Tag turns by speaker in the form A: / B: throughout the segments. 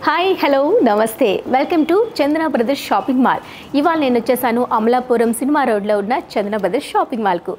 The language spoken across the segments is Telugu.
A: హాయ్ హలో నమస్తే welcome to Chandra brothers shopping mall ఇవాళ నేను వచ్చేసాను అమలాపురం సినిమా రోడ్లో ఉన్న చంద్ర బ్రదర్స్ షాపింగ్ మాల్కు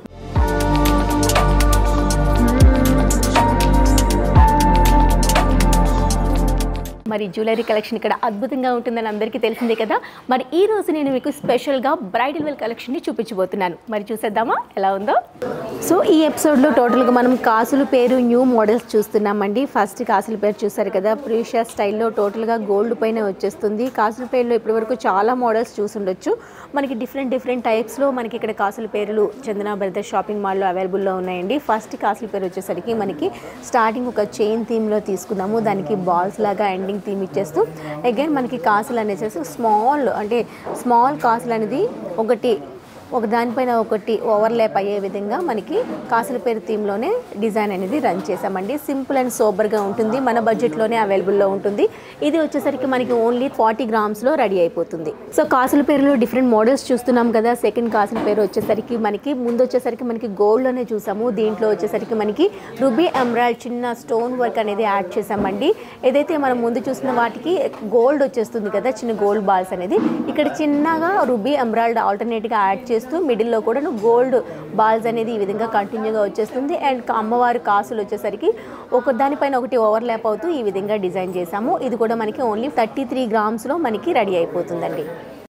A: మరి జ్యువెలరీ కలెక్షన్ ఇక్కడ అద్భుతంగా ఉంటుందని అందరికీ తెలిసిందే కదా మరి ఈ రోజు నేను మీకు స్పెషల్గా బ్రైడల్ వేర్ కలెక్షన్ని చూపించబోతున్నాను మరి చూసేద్దామా ఎలా ఉందో సో ఈ ఎపిసోడ్లో టోటల్గా మనం కాసుల పేరు న్యూ మోడల్స్ చూస్తున్నామండి ఫస్ట్ కాసుల పేరు చూసారు కదా ప్రీషియస్ స్టైల్లో టోటల్గా గోల్డ్ పైన వచ్చేస్తుంది కాసుల పేరులో ఇప్పటివరకు చాలా మోడల్స్ చూసుండొచ్చు మనకి డిఫరెంట్ డిఫరెంట్ టైప్స్లో మనకి ఇక్కడ కాసుల పేర్లు చందన బ్రదర్ షాపింగ్ మాల్లో అవైలబుల్లో ఉన్నాయండి ఫస్ట్ కాసుల పేరు వచ్చేసరికి మనకి స్టార్టింగ్ ఒక చైన్ థీమ్లో తీసుకున్నాము దానికి బాల్స్ లాగా ఎండింగ్ థీమ్ ఇచ్చేస్తూ అగైన్ మనకి కాసులు అనేసి స్మాల్ అంటే స్మాల్ కాసులు అనేది ఒకటి ఒక దానిపైన ఒకటి ఓవర్లాప్ అయ్యే విధంగా మనకి కాసుల పేరు థీమ్లోనే డిజైన్ అనేది రన్ చేసామండి సింపుల్ అండ్ సోబర్గా ఉంటుంది మన బడ్జెట్లోనే అవైలబుల్లో ఉంటుంది ఇది వచ్చేసరికి మనకి ఓన్లీ ఫార్టీ గ్రామ్స్లో రెడీ అయిపోతుంది సో కాసుల పేరులో డిఫరెంట్ మోడల్స్ చూస్తున్నాం కదా సెకండ్ కాసుల పేరు వచ్చేసరికి మనకి ముందు వచ్చేసరికి మనకి గోల్డ్లోనే చూసాము దీంట్లో వచ్చేసరికి మనకి రుబీ ఎమరాల్డ్ చిన్న స్టోన్ వర్క్ అనేది యాడ్ చేసామండి ఏదైతే మనం ముందు చూసిన వాటికి గోల్డ్ వచ్చేస్తుంది కదా చిన్న గోల్డ్ బాల్స్ అనేది ఇక్కడ చిన్నగా రుబీ ఎమరాల్డ్ ఆల్టర్నేట్గా యాడ్ చేస్తూ మిడిల్లో కూడా గోల్డ్ బాల్స్ అనేది ఈ విధంగా కంటిన్యూగా వచ్చేస్తుంది అండ్ అమ్మవారి కాసులు వచ్చేసరికి ఒక దానిపైన ఒకటి ఓవర్లాప్ అవుతూ ఈ విధంగా డిజైన్ చేసాము ఇది కూడా మనకి ఓన్లీ థర్టీ త్రీ గ్రామ్స్లో మనకి రెడీ అయిపోతుందండి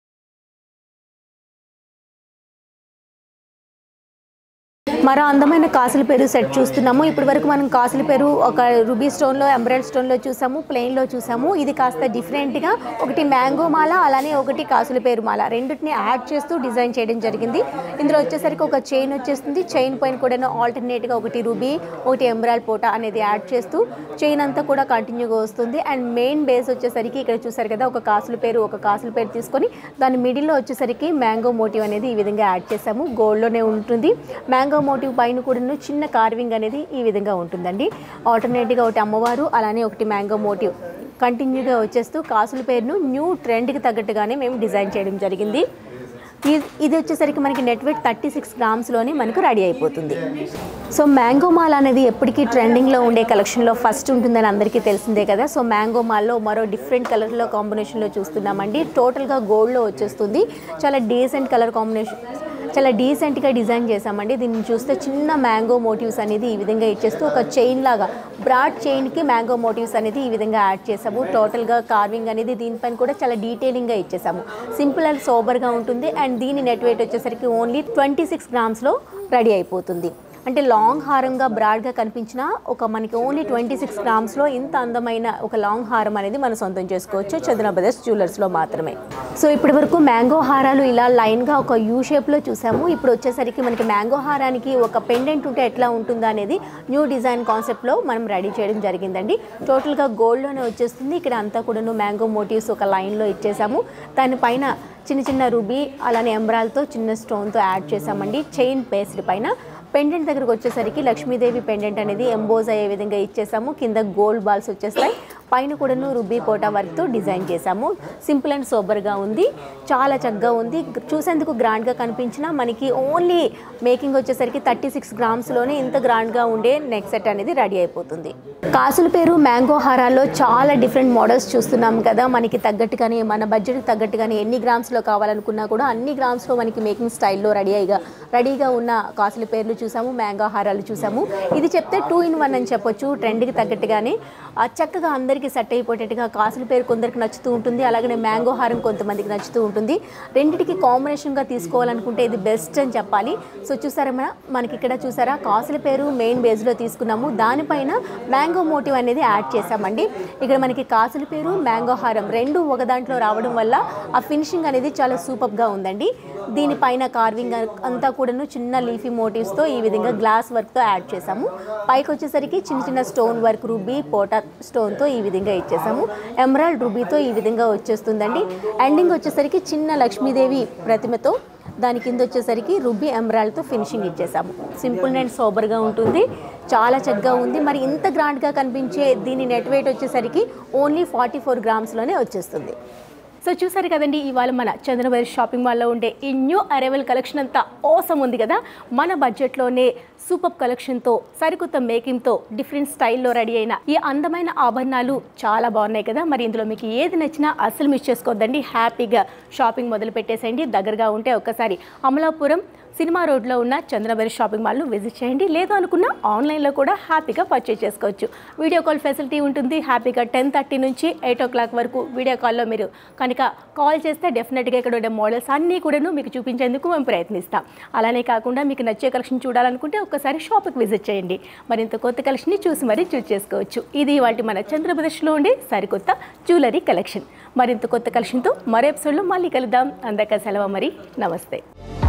A: మరో అందమైన కాసుల పేరు సెట్ చూస్తున్నాము ఇప్పటి వరకు మనం కాసుల పేరు ఒక రుబీ స్టోన్లో ఎంబ్రాయిడ్ స్టోన్లో చూసాము ప్లెయిన్లో చూసాము ఇది కాస్త డిఫరెంట్గా ఒకటి మ్యాంగో మాల అలానే ఒకటి కాసుల పేరు మాల రెండింటిని యాడ్ చేస్తూ డిజైన్ చేయడం జరిగింది ఇందులో వచ్చేసరికి ఒక చైన్ వచ్చేస్తుంది చైన్ పైన కూడా ఆల్టర్నేట్గా ఒకటి రుబీ ఒకటి ఎంబ్రాయిడ్ పోటా అనేది యాడ్ చేస్తూ చైన్ అంతా కూడా కంటిన్యూగా వస్తుంది అండ్ మెయిన్ బేస్ వచ్చేసరికి ఇక్కడ చూసారు కదా ఒక కాసుల పేరు ఒక కాసుల పేరు తీసుకొని దాని మిడిల్లో వచ్చేసరికి మ్యాంగో మోటివ్ అనేది ఈ విధంగా యాడ్ చేసాము గోల్డ్లోనే ఉంటుంది మ్యాంగో మోటివ్ పైన కూడా చిన్న కార్వింగ్ అనేది ఈ విధంగా ఉంటుందండి ఆల్టర్నేట్గా ఒకటి అమ్మవారు అలానే ఒకటి మ్యాంగో మోటివ్ కంటిన్యూగా వచ్చేస్తూ కాసుల పేరును న్యూ ట్రెండ్కి తగ్గట్టుగానే మేము డిజైన్ చేయడం జరిగింది ఇది- ఇది వచ్చేసరికి మనకి నెట్ వెయిట్ థర్టీ సిక్స్ గ్రామ్స్లోనే మనకు రెడీ అయిపోతుంది సో మ్యాంగో మాల్ అనేది ఎప్పటికీ ట్రెండింగ్లో ఉండే కలెక్షన్లో ఫస్ట్ ఉంటుందని అందరికీ తెలిసిందే కదా సో మ్యాంగో మాల్లో మరో డిఫరెంట్ కలర్లో కాంబినేషన్లో చూస్తున్నామండి టోటల్గా గోల్డ్లో వచ్చేస్తుంది చాలా డీసెంట్ కలర్ కాంబినేషన్ చాలా డీసెంట్గా డిజైన్ చేసామండి దీన్ని చూస్తే చిన్న మ్యాంగో మోటివ్స్ అనేది ఈ విధంగా ఇచ్చేస్తూ ఒక చైన్ లాగా బ్రాడ్ చైన్కి మ్యాంగో మోటివ్స్ అనేది ఈ విధంగా యాడ్ చేసాము టోటల్గా కార్వింగ్ అనేది దీనిపైన కూడా చాలా డీటెయిలింగ్గా ఇచ్చేసాము సింపుల్ అండ్ సోబర్గా ఉంటుంది అండ్ దీని నెట్ వెయిట్ వచ్చేసరికి ఓన్లీ ట్వంటీ సిక్స్ గ్రామ్స్లో రెడీ అయిపోతుంది అంటే లాంగ్ హారంగా బ్రాడ్గా కనిపించిన ఒక మనకి ఓన్లీ ట్వంటీ సిక్స్ గ్రామ్స్లో ఇంత అందమైన ఒక లాంగ్ హారం అనేది మనం సొంతం చేసుకోవచ్చు చంద్ర బ్రదర్స్ జ్యువెలర్స్లో మాత్రమే సో ఇప్పటి వరకు మ్యాంగో హారాలు ఇలా లైన్గా ఒక యూ షేప్లో చూసాము ఇప్పుడు వచ్చేసరికి మనకి మ్యాంగో హారానికి ఒక పెండెంట్ ఉంటే ఎట్లా ఉంటుందా అనేది న్యూ డిజైన్ కాన్సెప్ట్లో మనం రెడీ చేయడం జరిగిందండి టోటల్గా గోల్డ్లోనే వచ్చేస్తుంది ఇక్కడ అంతా కూడాను మ్యాంగో మోటివ్స్ ఒక లైన్లో ఇచ్చేసాము దానిపైన చిన్న చిన్న రుబీ అలానే ఎంబ్రాల్తో చిన్న స్టోన్తో యాడ్ చేసామండి చైన్ పేస్డ్ పైన పెండెంట్ దగ్గరకు వచ్చేసరికి లక్ష్మీదేవి పెండెంట్ అనేది ఎంబోజ్ అయ్యే విధంగా ఇచ్చేసాము కింద గోల్డ్ బాల్స్ వచ్చేస్తాయి పైన కూడాను రుబీ కోటా వర్క్తో డిజైన్ చేసాము సింపుల్ అండ్ సోబర్గా ఉంది చాలా చక్కగా ఉంది చూసేందుకు గ్రాండ్గా కనిపించిన మనకి ఓన్లీ మేకింగ్ వచ్చేసరికి థర్టీ సిక్స్ గ్రామ్స్లోనే ఇంత గ్రాండ్గా ఉండే నెక్ సెట్ అనేది రెడీ అయిపోతుంది కాసుల పేరు మ్యాంగో హారాల్లో చాలా డిఫరెంట్ మోడల్స్ చూస్తున్నాం కదా మనకి తగ్గట్టుగానే మన బడ్జెట్కి తగ్గట్టుగానే ఎన్ని గ్రామ్స్లో కావాలనుకున్నా కూడా అన్ని గ్రామ్స్లో మనకి మేకింగ్ స్టైల్లో రెడీ అయ్యిగా రెడీగా ఉన్న కాసుల పేర్లు చూసాము మ్యాంగో హారాలు చూసాము ఇది చెప్తే టూ ఇన్ వన్ అని చెప్పొచ్చు ట్రెండ్కి తగ్గట్టుగానే ఆ చక్కగా అందరికీ సెట్ అయిపోయేటట్టుగా కాసుల పేరు కొందరికి నచ్చుతూ ఉంటుంది అలాగనే మ్యాంగో హారం కొంతమందికి నచ్చుతూ ఉంటుంది రెండింటికి కాంబినేషన్గా తీసుకోవాలనుకుంటే ఇది బెస్ట్ అని చెప్పాలి సో చూసారా మన మనకి ఇక్కడ చూసారా కాసుల పేరు మెయిన్ బేస్లో తీసుకున్నాము దానిపైన మ్యాంగో మోటివ్ అనేది యాడ్ చేసామండి ఇక్కడ మనకి కాసుల పేరు మ్యాంగో హారం రెండు ఒక దాంట్లో రావడం వల్ల ఆ ఫినిషింగ్ అనేది చాలా సూపర్గా ఉందండి దీనిపైన కార్వింగ్ అంతా కూడాను చిన్న లీఫీ మోటివ్స్తో ఈ విధంగా గ్లాస్ వర్క్తో యాడ్ చేసాము పైకి వచ్చేసరికి చిన్న చిన్న స్టోన్ వర్క్ రూబీ పోటా స్టోన్తో ఈ విధంగా ఇచ్చేసాము ఎమరాల్డ్ రూబీతో ఈ విధంగా వచ్చేస్తుందండి ఎండింగ్ వచ్చేసరికి చిన్న లక్ష్మీదేవి ప్రతిమతో దాని కింద వచ్చేసరికి రుబీ ఎమరాల్డ్తో ఫినిషింగ్ ఇచ్చేసాము సింపుల్ అండ్ సోబర్గా ఉంటుంది చాలా చక్కగా ఉంది మరి ఇంత గ్రాండ్గా కనిపించే దీని నెట్ వెయిట్ వచ్చేసరికి ఓన్లీ ఫార్టీ ఫోర్ గ్రామ్స్లోనే వచ్చేస్తుంది సో చూసారు కదండి ఇవాళ మన చంద్రబాబు షాపింగ్ మాల్లో ఉండే ఈ న్యూ అరైవల్ కలెక్షన్ అంతా ఓసం ఉంది కదా మన బడ్జెట్లోనే సూపర్ కలెక్షన్తో సరికొత్త మేకింగ్తో డిఫరెంట్ స్టైల్లో రెడీ అయిన ఈ అందమైన ఆభరణాలు చాలా బాగున్నాయి కదా మరి ఇందులో మీకు ఏది నచ్చినా అస్సలు మిస్ చేసుకోవద్దండి హ్యాపీగా షాపింగ్ మొదలు పెట్టేసేయండి దగ్గరగా ఉంటే ఒక్కసారి అమలాపురం సినిమా రోడ్లో ఉన్న చంద్రబరి షాపింగ్ మాల్ను విజిట్ చేయండి లేదు అనుకున్న ఆన్లైన్లో కూడా హ్యాపీగా పర్చేస్ చేసుకోవచ్చు వీడియో కాల్ ఫెసిలిటీ ఉంటుంది హ్యాపీగా టెన్ థర్టీ నుంచి ఎయిట్ ఓ క్లాక్ వరకు వీడియో కాల్లో మీరు కనుక కాల్ చేస్తే డెఫినెట్గా ఇక్కడ ఉండే మోడల్స్ అన్నీ కూడాను మీకు చూపించేందుకు మేము ప్రయత్నిస్తాం అలానే కాకుండా మీకు నచ్చే కలెక్షన్ చూడాలనుకుంటే ఒక్కసారి షాప్కి విజిట్ చేయండి మరింత కొత్త కలెక్షన్ని చూసి మరీ చూస్ చేసుకోవచ్చు ఇది వాటి మన చంద్రప్రదేశ్లో ఉండే సరికొత్త జ్యువెలరీ కలెక్షన్ మరింత కొత్త కలెక్షన్తో మరో ఎపిసోడ్లో మళ్ళీ కలుద్దాం అందక సెలవు మరి నమస్తే